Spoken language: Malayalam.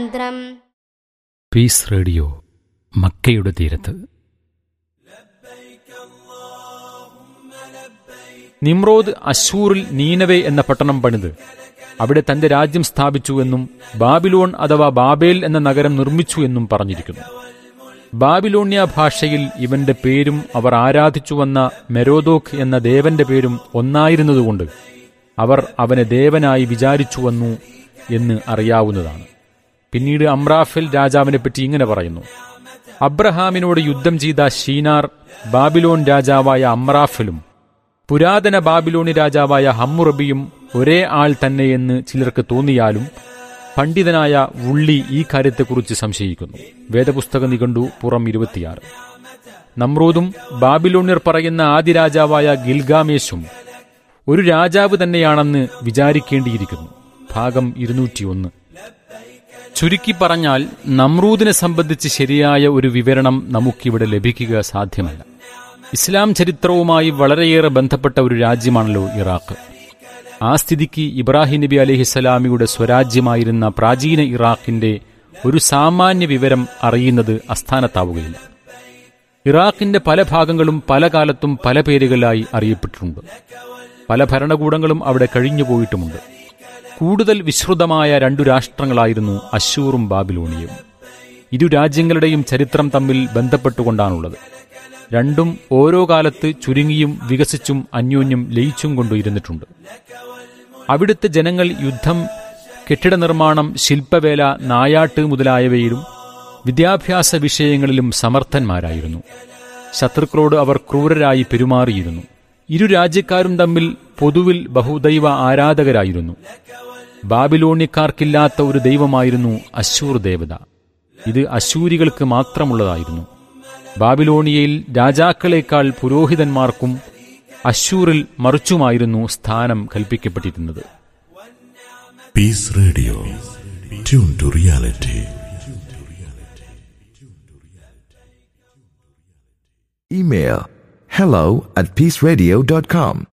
മന്ത്രം പീസ് റേഡിയോ മക്കയുടെ തീരത്ത് നിമ്രോദ് അശൂറിൽ നീനവെ എന്ന പട്ടണം പണിത് അവിടെ തന്റെ രാജ്യം സ്ഥാപിച്ചു എന്നും ബാബിലോൺ അഥവാ ബാബേൽ എന്ന നഗരം നിർമ്മിച്ചു എന്നും പറഞ്ഞിരിക്കുന്നു ബാബിലോണ്യ ഭാഷയിൽ ഇവന്റെ പേരും അവർ ആരാധിച്ചു വന്ന മെരോദോക്ക് എന്ന ദേവന്റെ പേരും ഒന്നായിരുന്നതുകൊണ്ട് അവർ അവനെ ദേവനായി വിചാരിച്ചു വന്നു എന്ന് അറിയാവുന്നതാണ് പിന്നീട് അമ്രാഫിൽ രാജാവിനെ പറ്റി ഇങ്ങനെ പറയുന്നു അബ്രഹാമിനോട് യുദ്ധം ചെയ്ത ഷീനാർ ബാബിലോൺ രാജാവായ അമ്രാഫിലും പുരാതന ബാബിലോണി രാജാവായ ഹമ്മുറബിയും ഒരേ ആൾ തന്നെയെന്ന് ചിലർക്ക് തോന്നിയാലും പണ്ഡിതനായ ഉള്ളി ഈ കാര്യത്തെക്കുറിച്ച് സംശയിക്കുന്നു വേദപുസ്തക നിഘണ്ടു പുറം ഇരുപത്തിയാറ് നമ്രൂദും ബാബിലോണ്യർ പറയുന്ന ആദ്യ രാജാവായ ഗിൽഗാമേശും ഒരു രാജാവ് തന്നെയാണെന്ന് വിചാരിക്കേണ്ടിയിരിക്കുന്നു ഭാഗം ഇരുന്നൂറ്റിയൊന്ന് ചുരുക്കി പറഞ്ഞാൽ നമ്രൂദിനെ സംബന്ധിച്ച് ശരിയായ ഒരു വിവരണം നമുക്കിവിടെ ലഭിക്കുക സാധ്യമല്ല ഇസ്ലാം ചരിത്രവുമായി വളരെയേറെ ബന്ധപ്പെട്ട ഒരു രാജ്യമാണല്ലോ ഇറാഖ് ആ സ്ഥിതിക്ക് ഇബ്രാഹിം നബി അലഹിസ്സലാമിയുടെ സ്വരാജ്യമായിരുന്ന പ്രാചീന ഇറാഖിന്റെ ഒരു സാമാന്യ വിവരം അറിയുന്നത് അസ്ഥാനത്താവുകയില്ല ഇറാഖിന്റെ പല ഭാഗങ്ങളും പല കാലത്തും പല പേരുകളായി അറിയപ്പെട്ടിട്ടുണ്ട് പല ഭരണകൂടങ്ങളും അവിടെ കഴിഞ്ഞുപോയിട്ടുമുണ്ട് കൂടുതൽ വിശ്രുതമായ രണ്ടു രാഷ്ട്രങ്ങളായിരുന്നു അശൂറും ബാബിലോണിയും ഇരു രാജ്യങ്ങളുടെയും ചരിത്രം തമ്മിൽ ബന്ധപ്പെട്ടുകൊണ്ടാണുള്ളത് രണ്ടും ഓരോ കാലത്ത് ചുരുങ്ങിയും വികസിച്ചും അന്യോന്യം ലയിച്ചും കൊണ്ടിരുന്നിട്ടുണ്ട് അവിടുത്തെ ജനങ്ങൾ യുദ്ധം കെട്ടിട നിർമ്മാണം ശില്പവേല നായാട്ട് മുതലായവയിലും വിദ്യാഭ്യാസ വിഷയങ്ങളിലും സമർത്ഥന്മാരായിരുന്നു ശത്രുക്കളോട് അവർ ക്രൂരരായി പെരുമാറിയിരുന്നു ഇരു രാജ്യക്കാരും തമ്മിൽ പൊതുവിൽ ബഹുദൈവ ആരാധകരായിരുന്നു ബാബിലോണിക്കാർക്കില്ലാത്ത ഒരു ദൈവമായിരുന്നു അശൂർ ദേവത ഇത് അശൂരികൾക്ക് മാത്രമുള്ളതായിരുന്നു ബാബിലോണിയയിൽ രാജാക്കളെക്കാൾ പുരോഹിതന്മാർക്കും അശൂറിൽ മറിച്ചുമായിരുന്നു സ്ഥാനം കൽപ്പിക്കപ്പെട്ടിരുന്നത് Peace Radio. Tune to reality. Email hello at peaceradio.com.